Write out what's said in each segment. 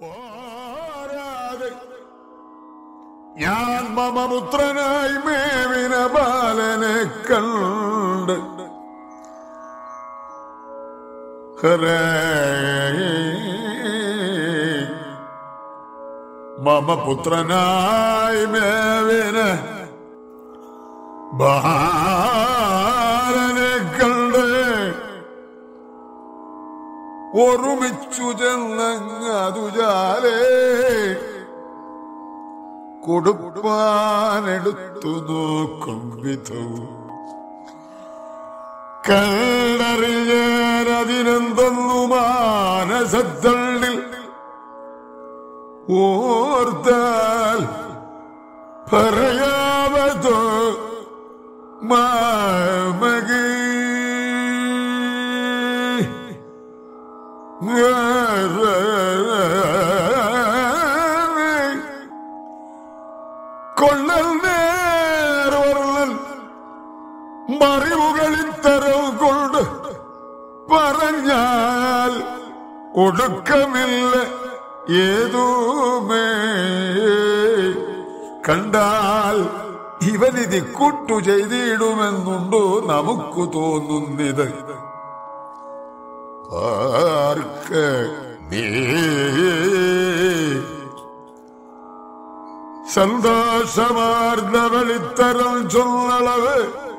പോരാതെ ഞാൻ മമപുത്രനായി മേവിന ബാലനെ കണ്ട് ഹരേ മമപുത്രനായി മേവിന ബാലനെ കണ്ട് ഒരുമിച്ചു ചെന്നങ്ങതുജാലേ കൊടുപ്പാനെടുത്തു നോക്കും വിധവും കണ്ടറിയാനതിനെന്തെന്നു മാനസത്തള്ളിൽ ഓർത്താൽ പറയാവതോ മാമകേ കൊള്ളൽ നേർവർള്ളൽ മറിവുകളിൽ തരവ് കൊണ്ട് പറഞ്ഞാൽ ഒടുക്കമില്ല ഏതുമേ കണ്ടാൽ ഇവനിത് കൂട്ടു ചെയ്തിടുമെന്നുണ്ടോ നമുക്ക് തോന്നുന്നിത് ആർക്ക് നീ സന്തോഷമാർന്ന വെളിത്തരം ചൊന്നളവ്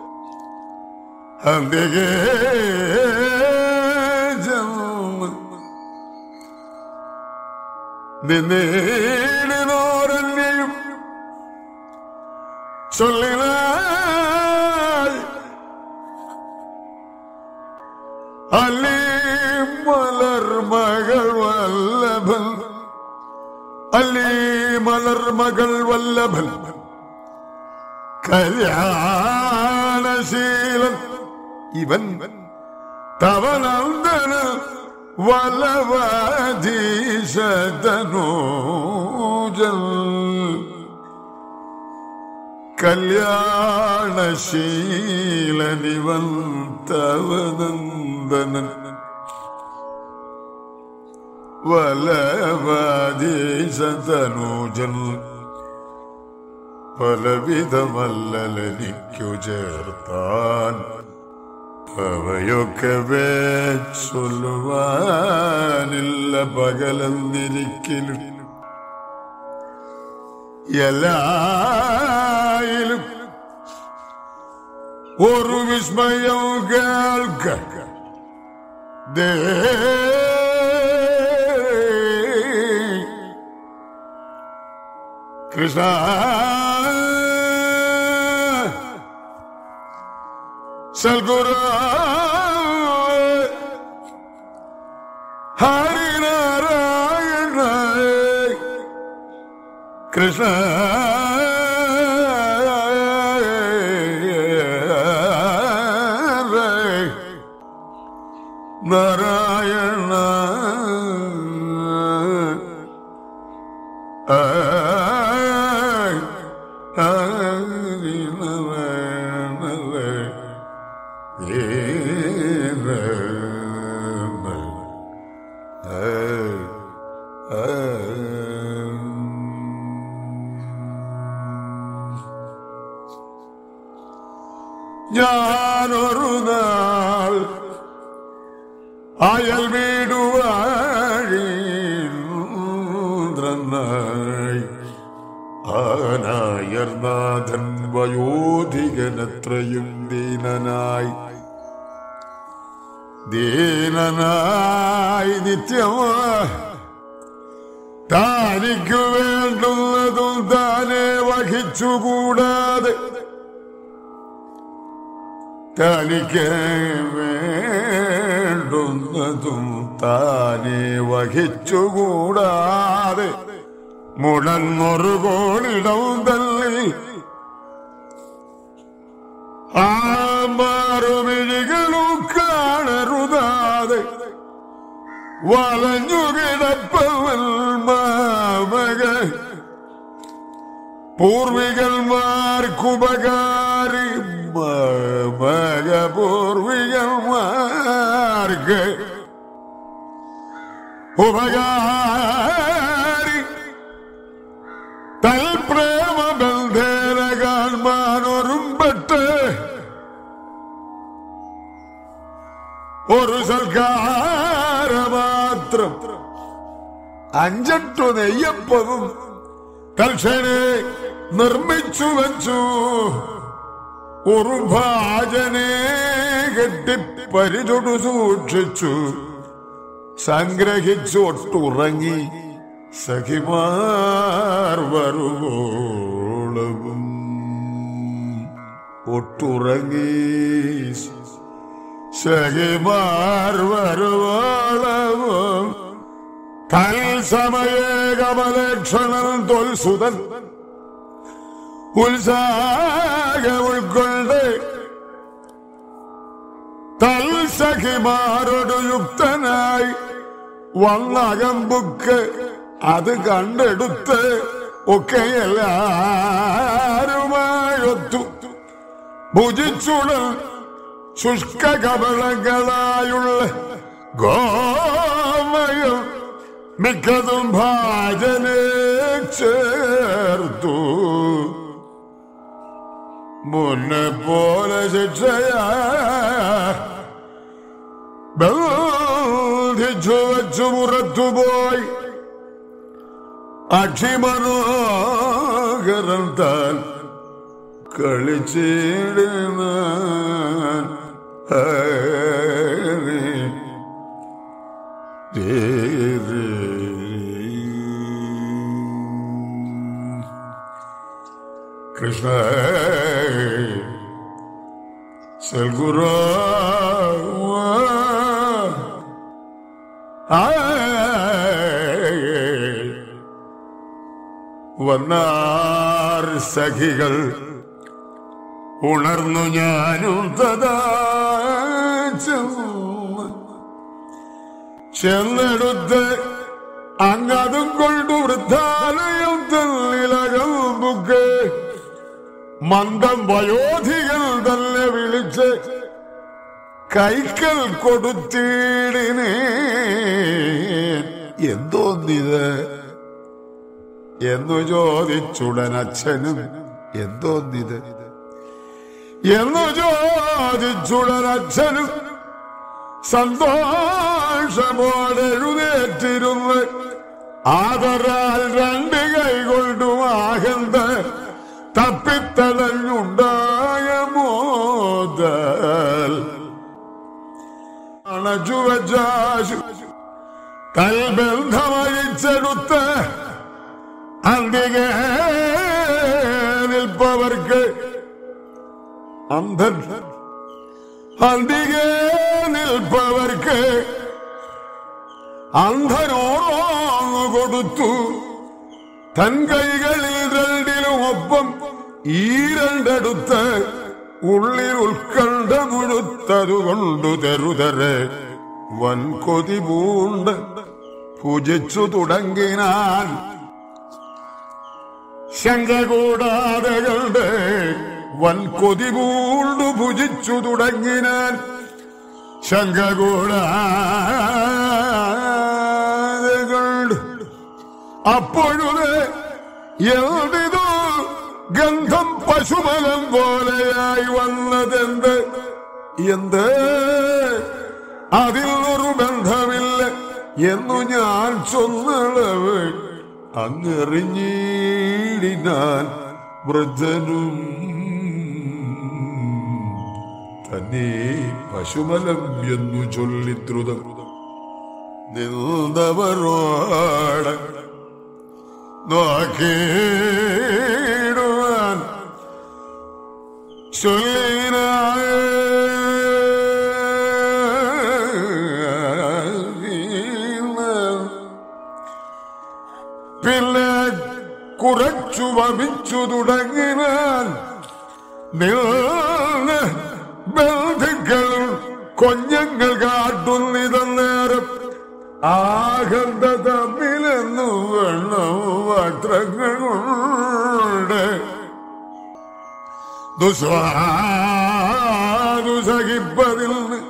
അന്തികേ നിന്നേടിനോരന്യം ചൊല്ലിനാൾ അല്ലി മലർ മകൾ വല്ലഭൻ അല്ലി മലർ മകൾ വല്ലഭൻ കല്യാണശീലൻ ഇവൻ തവനന്ദന് വലവാധീശതനൂജൽ കല്യാണശീലനിവൻ തവനന്ദനൻ വലവാധീശതനൂജൽ പലവിധമല്ലലെനിക്കു ചേർത്താൻ അവയൊക്കെ ചൊല്ലുവാനില്ല പകലെന്നിരിക്കലും എല്ലായിലും ഒരു വിസ്മയം കേൾക്ക ദേ കൃഷ്ണ സൽഗുരു ഹരിനാരായണ കൃഷ്ണ നാരായണ ഞാനൊരു നാൾ അയൽ വീടുവാഴീന്ദ്രനായി ആനായർനാഥൻ വയോധികനത്രയും ദീനനായി ദീനനായി നിത്യമാ താനിക്കു വേണ്ടുന്നതും താനെ വഹിച്ചുകൂടാതെ തനിക്ക് വേണ്ടുന്നതും താനെ വഹിച്ചുകൂടാതെ മുടങ്ങൊരു കോണിടവും തള്ളി ആ മാറുമിഴികളും കാണരുതാതെ വളഞ്ഞു കിടപ്പവൻ മാമക പൂർവികന്മാർക്കുപകാരി മാമക പൂർവികന്മാർക്ക് ഉപകാര ഒരു സൽക്കാരമാത്രം അഞ്ചെട്ടു നെയ്യപ്പവും തൽക്ഷണേ നിർമ്മിച്ചു വച്ചു ഒരു ഭാജനെ കെട്ടി പരിചൊടു സൂക്ഷിച്ചു സംഗ്രഹിച്ചു ഒട്ടുറങ്ങി സഖിമാർ വരുവോളവും ഒട്ടുറങ്ങി സഖിമാർ വരുവോളവും തൽസമയ കമലക്ഷണൻ തൊൽസുതൻ ഉത്സാഹ ഉൾക്കൊണ്ട് തൽസഖിമാരോട് യുക്തനായി വന്നകമ്പുക്ക് അത് കണ്ടെടുത്ത് ഒക്കെ എല്ലാരുമായൊത്തു ഭുജിച്ചുടൽ ശുഷ്ക കപളങ്ങളായുള്ള ഗോമയം മിക്കതും ഭാജനെ ചേർത്തു മുന്നെ പോലെ ശിക്ഷയാ ബന്ധിച്ചു വച്ചു പുറത്തുപോയി അക്ഷിമനോഹരൻ താൻ കളിച്ചിടുന്ന കൃഷ്ണ സൽഗുരു വന്നാർ സഖികൾ ഉണർന്നു ഞാനും തഥാ ചെന്ന് ചെന്നെടുത്ത് അങ്ങതും കൊണ്ടു വൃദ്ധാലയം തന്നിലകമ്പുക്ക് മന്ദം വയോധികൾ തന്നെ വിളിച്ച് കൈക്കൽ കൊടുത്തിടിനേ എന്തോന്നിത് എന്നു ചോദിച്ചുടൻ അച്ഛനും എന്തോന്നിത് എന്നു ചോദിച്ചുടൻ അച്ഛനും സന്തോഷമോടെ എഴുന്നേറ്റിരുന്ന് ആദരാൽ രണ്ട് കൈകൊണ്ടും ആകന്ത തപ്പിത്തടഞ്ഞുണ്ടായ മോദൽ അണച്ചുവച്ചാശു കൽബന്ധമഴിച്ചെടുത്ത് അന്തികെ നിൽപ്പവർക്ക് അന്ധൻ അന്തികെ നിൽപ്പവർക്ക് അന്ധനോടോന്നു കൊടുത്തു തൻ കൈകളിൽ രണ്ടിലും ഒപ്പം ഈ രണ്ടെടുത്ത് ഉള്ളിൽ ഉത്കണ്ഠ മുഴുത്തതുകൊണ്ടു തെരുതരെ വൻകൊതി പൂണ്ട് പൂജിച്ചു തുടങ്ങിനാൻ ശങ്ക കൂടാതെ കണ്ട് വൻകൊതി പൂണ്ടു ഭുജിച്ചു തുടങ്ങിനാൻ ശങ്ക കൂടാതെ കണ്ട് അപ്പോഴുത് എവിതോ ഗന്ധം പശുമലം പോലെയായി വന്നതെന്ത് എന്ത് അതിൽ ഒരു ബന്ധമില്ല എന്നു ഞാൻ ചൊന്നളവ് അങ്ങെറിഞ്ഞീടിനാൻ വൃദ്ധനും തന്നെ പശുമലം എന്നു ചൊല്ലി ദ്രുതം നിന്നവരോട് നോക്കിയിടുവാൻ ചൊല്ലിന പിന്നെ കുറച്ചു വമിച്ചു തുടങ്ങിനാൽ നിന്ന് ബന്ധുക്കൾ കൊഞ്ഞങ്ങൾ കാട്ടുന്നിതന്നേരം ആകന്ത തമ്മിലെന്നു വേണം വസ്ത്രങ്ങൾ കൊണ്ട് ദുസ്വാദുസഹിപ്പതിൽ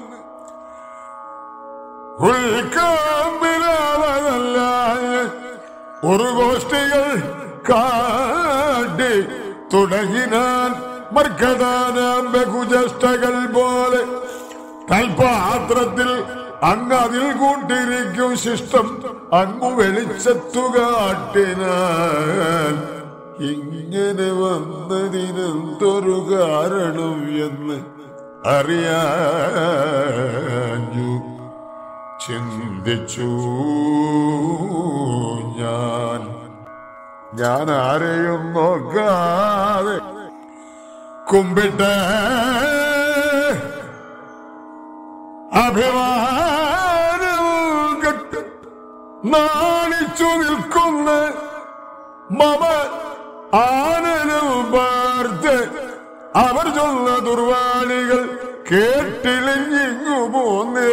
ഉൾക്കാമ്പിലാവതല്ല ഒരു ഗോഷ്ഠികൾ കാട്ടി തുടങ്ങിനാൻ മർക്കദാനാം ബഹുജഷ്ടകൾ പോലെ കൽപാത്രത്തിൽ അങ്ങ് അതിൽ കൂട്ടിരിക്കും ശിഷ്ടം അങ്ങു വെളിച്ചത്തു കാട്ടിനാൽ ഇങ്ങനെ വന്നതിനെന്തൊരു കാരണം എന്ന് അറിയാഞ്ഞു ചിന്തിച്ചു ഞാൻ ഞാൻ ആരെയും നോക്കാതെ കുമ്പിട്ട് അഭിമാനം കെട്ട് നാണിച്ചു നിൽക്കുന്ന മമ ആനനം പാർത്ത് അവർ ചൊന്ന ദുർവാണികൾ കേട്ടിലിഞ്ഞിങ്ങു പോന്നേ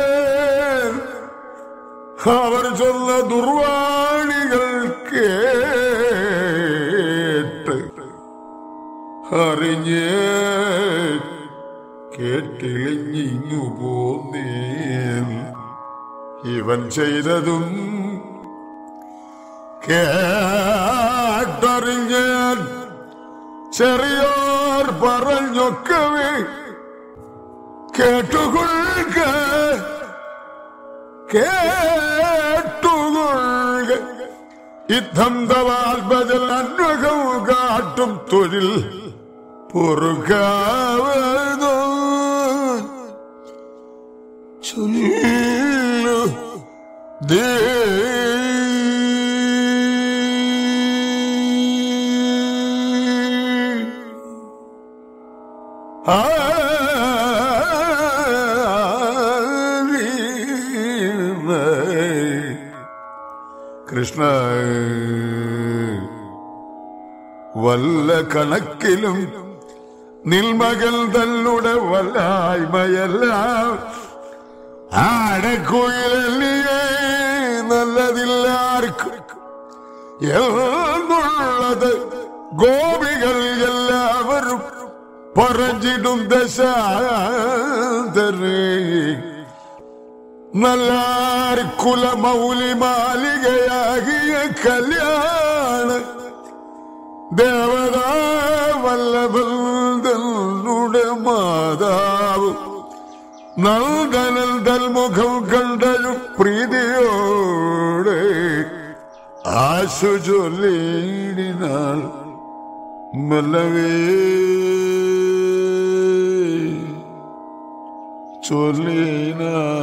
അവർ ചൊന്ന ദുർവാണികൾ കേട്ട് അറിഞ്ഞേ കേട്ടിളിഞ്ഞിങ്ങു പോന്നേ ഇവൻ ചെയ്തതും കേട്ടറിഞ്ഞാൻ ചെറിയോർ പറഞ്ഞൊക്കവേ കേട്ടുകൊള്ളുക കേട്ടുകൊള്ളുക യുദ്ധം തവാൽബദൽ അന്വകം കാട്ടും തൊഴിൽ പൊറുക്കാവതോ ചൊല്ലു ദേ കൃഷ്ണ വല്ല കണക്കിലും നിൽമകൾ തന്നുടെ വല്ലായ്മയെല്ലാം ആടക്കുയിലല്ലിയേ നല്ലതില്ലാർക്കും എന്നുള്ളത് ഗോപികൾ എല്ലാവരും പറഞ്ഞിടും ദശാന്തരേ നല്ലാർ കുലമൗലി മാലികയാകിയ കല്യാണ ദേവതാ വല്ലഭന്റെ മാതാവ് നൽകനൽ മുഖം കണ്ടൊരു പ്രീതിയോടെ ആശു ചൊല്ലിനാൾ മല്ലവേ ചൊല്ലിന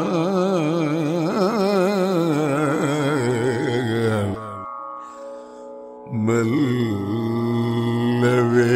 മെല്ലവേ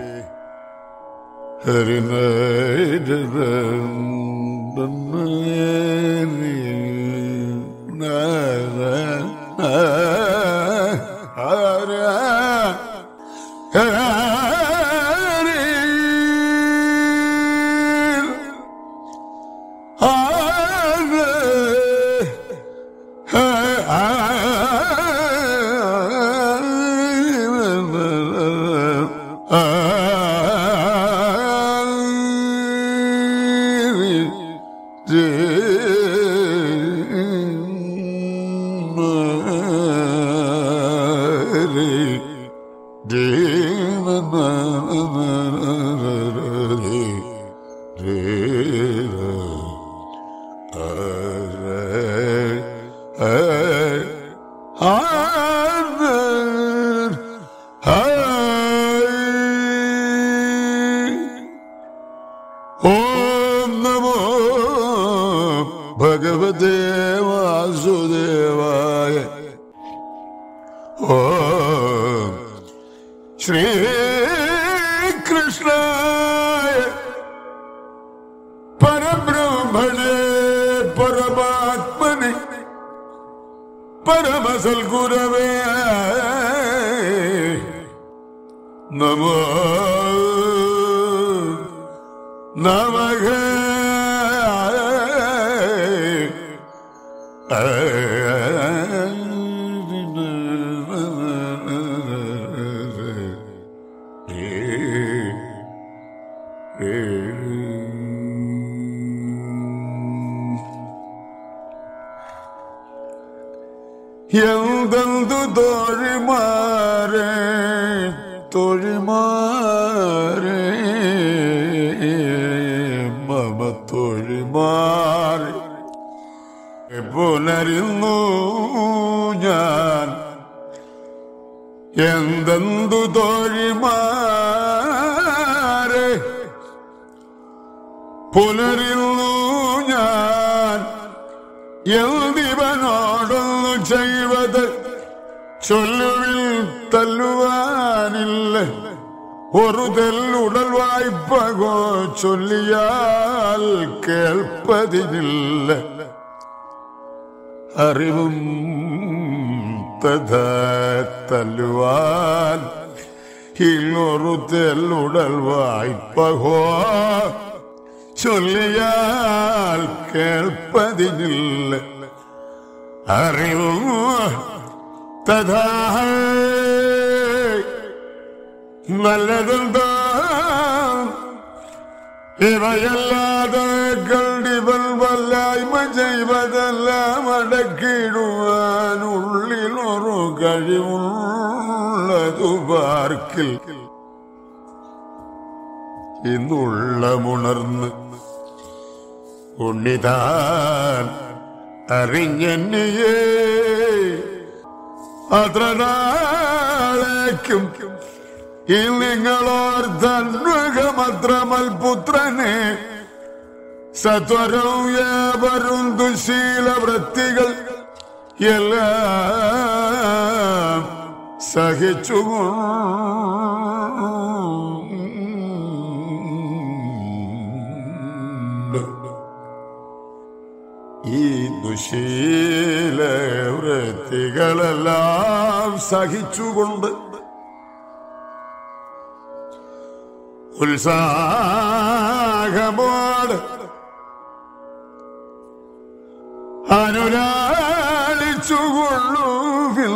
ഓം നമോ ഭഗവതേ വാസുദേവായ ഓം ശ്രീകൃഷ്ണായ പരബ്രഹ്മണേ പരമാത്മനെ പരമസൽഗുരവേ നമോ നമഃ എന്തെന്തു തോഴിമാരെ തോഴിമാരെ മമ തോഴിമാരെ പുലരുന്നു ഞാൻ എന്തെന്തു തോഴിമാരെ പുലരുന്നു ഞാൻ എന്തിവനോടൊന്നു ചെയ്വത് ചൊല്ലുവിൽ തല്ലുവാനില്ല ഒരു തെല്ലുടൽ വായ്പകോ ചൊല്ലിയാൽ കേൾപ്പതിനില്ല അറിവും തഥാ തല്ലുവാൻ ഇല്ലൊരു തെല്ലുടൽ വായ്പകോ ചൊല്ലിയാൽ കേൾപ്പതിനില്ല അറിവും തഥാ നല്ലതെന്താ ഇവയല്ലാതെ കണ്ടിവൽ വല്ലായ്മ ചെയ്വതെല്ലാം അടക്കിടുവാൻ ഉള്ളിലൊരു കഴിവുള്ളതു പാർക്കിൽ ഇന്നുള്ളമുണർന്ന് ഉണ്ണിതാൻ അറിഞ്ഞെന്നിയേ അത്ര നാളേക്കും ഈ നിങ്ങളോർ തന്വകമത്രമൽ പുത്രനെ സത്വരവും ഏവരും ദുശീല വൃത്തികൾ എല്ലാം സഹിച്ചു ഈ ദുശീല വൃത്തികളെല്ലാം സഹിച്ചുകൊണ്ട് ഉത്സാഹമോട് അനുരാളിച്ചുകൊള്ളുവിൽ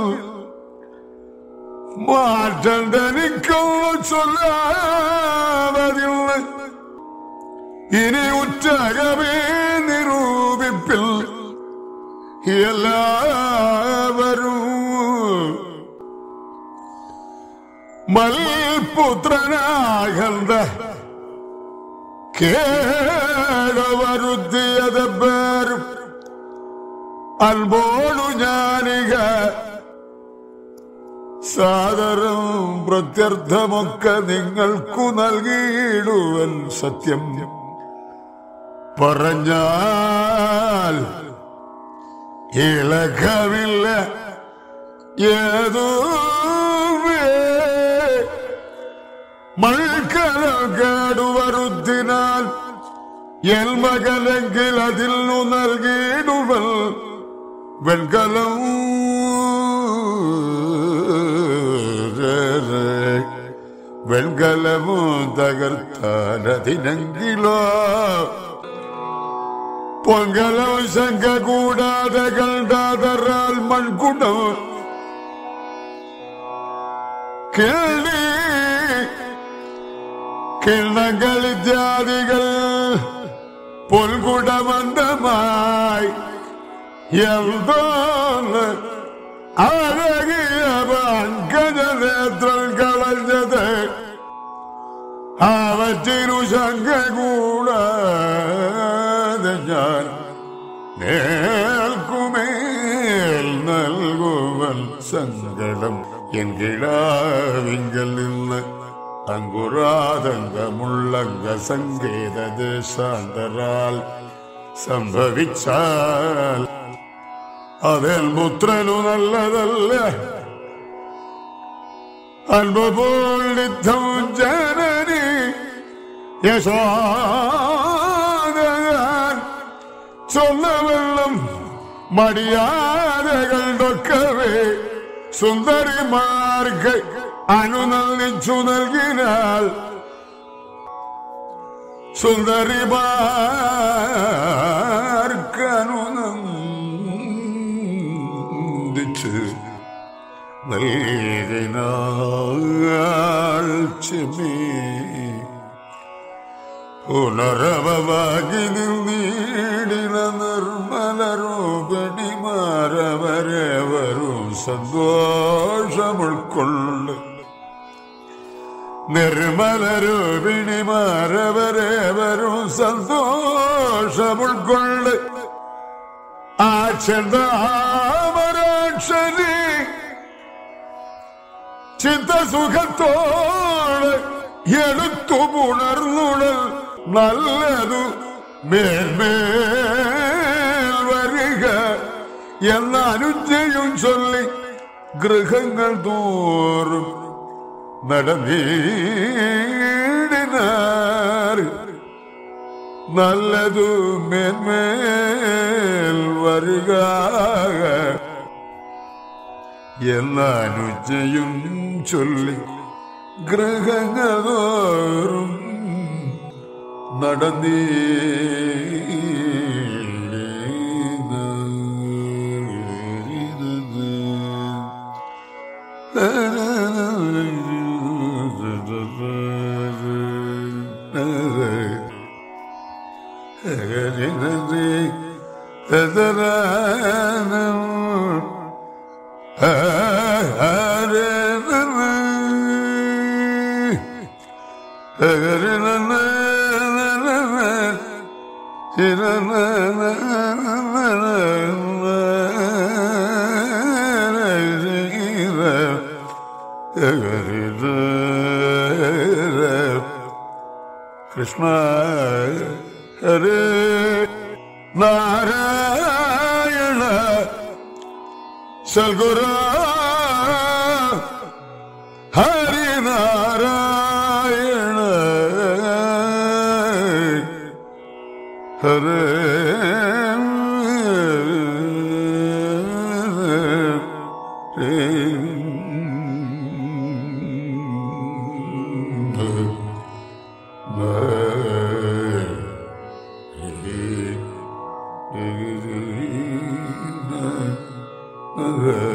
മാറ്റം തനിക്കോ ചൊല്ലാവതില്ല ഇനി ഉറ്റകമേ നിരൂപിപ്പിൽ എല്ലാവരും മൽപുത്രനാകണ്ട കേടവരുത്തിയത് പേരും അൽബോളു ഞാനിക സാദരം പ്രത്യർത്ഥമൊക്കെ നിങ്ങൾക്കു നൽകിയിടുവൻ സത്യം പറഞ്ഞാൽ ഇളക്കമില്ല ഏതോ മൾക്കലകേടുവരുത്തിനാൽ എൽമകലെങ്കിൽ അതിൽ നൽകിയിടുവൽ വെൺകലം വെൺകലമു തകർത്താലതിനെങ്കിലോ പൊങ്കലം ശങ്ക കൂടാതെ കണ്ടാതറാൽ മൺകുടം കേളി കിണ്ണങ്ങൾ ഇത്യാദികൾ പൊൽകുടമന്ദമായി എന്തോന്ന് അഴകിയ പങ്കജനേത്രം കളഞ്ഞത് അവറ്റിനു ശങ്ക കൂടാതെ ഞാൻ നേൽക്കുമേൽ നൽകുവൻ സങ്കടം എൻ കിടാവിങ്കൽ നിന്ന് അങ്കുരാതങ്കമുള്ളങ്ക സങ്കേത ദേശാന്തരാൽ സംഭവിച്ചാൽ അതിൽ പുത്രനു നല്ലതല്ല അൽബപോളിദ്ധം ജനനി യശോദയാൻ ചൊല്ലവെള്ളം മടിയാതകളുടെ സുന്ദരിമാർക്ക് അനുനന്ദിച്ചു നൽകിനാൽ സുന്ദരിമാർക്ക് അനുനന്ദിച്ച് നൽകിനാൾ ചെമേ പുനരവവാകി നീടിന നിർമ്മല രൂപണിമാരവരെ വരും സന്തോഷം ഉൾക്കൊണ്ട് നിർമ്മല രൂപിണിമാരവരെ വരും സന്തോഷം ഉൾക്കൊണ്ട് ആ ചെന്താമരാക്ഷരി ചിത്തസുഖത്തോടെ എടുത്തു പുണർന്നുടൽ നല്ലതു മേൽമേൽ വരിക എന്ന അനുജയും ചൊല്ലി ഗൃഹങ്ങൾ തോറും നടന്നീടിനാറ് നല്ലതു മേന്മേൽ വരിക എന്നാനുജയും ചൊല്ലി ഗൃഹങ്ങളോറും നടന്നീ കൃഷ്ണ ഹരേ നാരായണ സൽഗുര ഹരിനാരായണ ഹരേ Uh...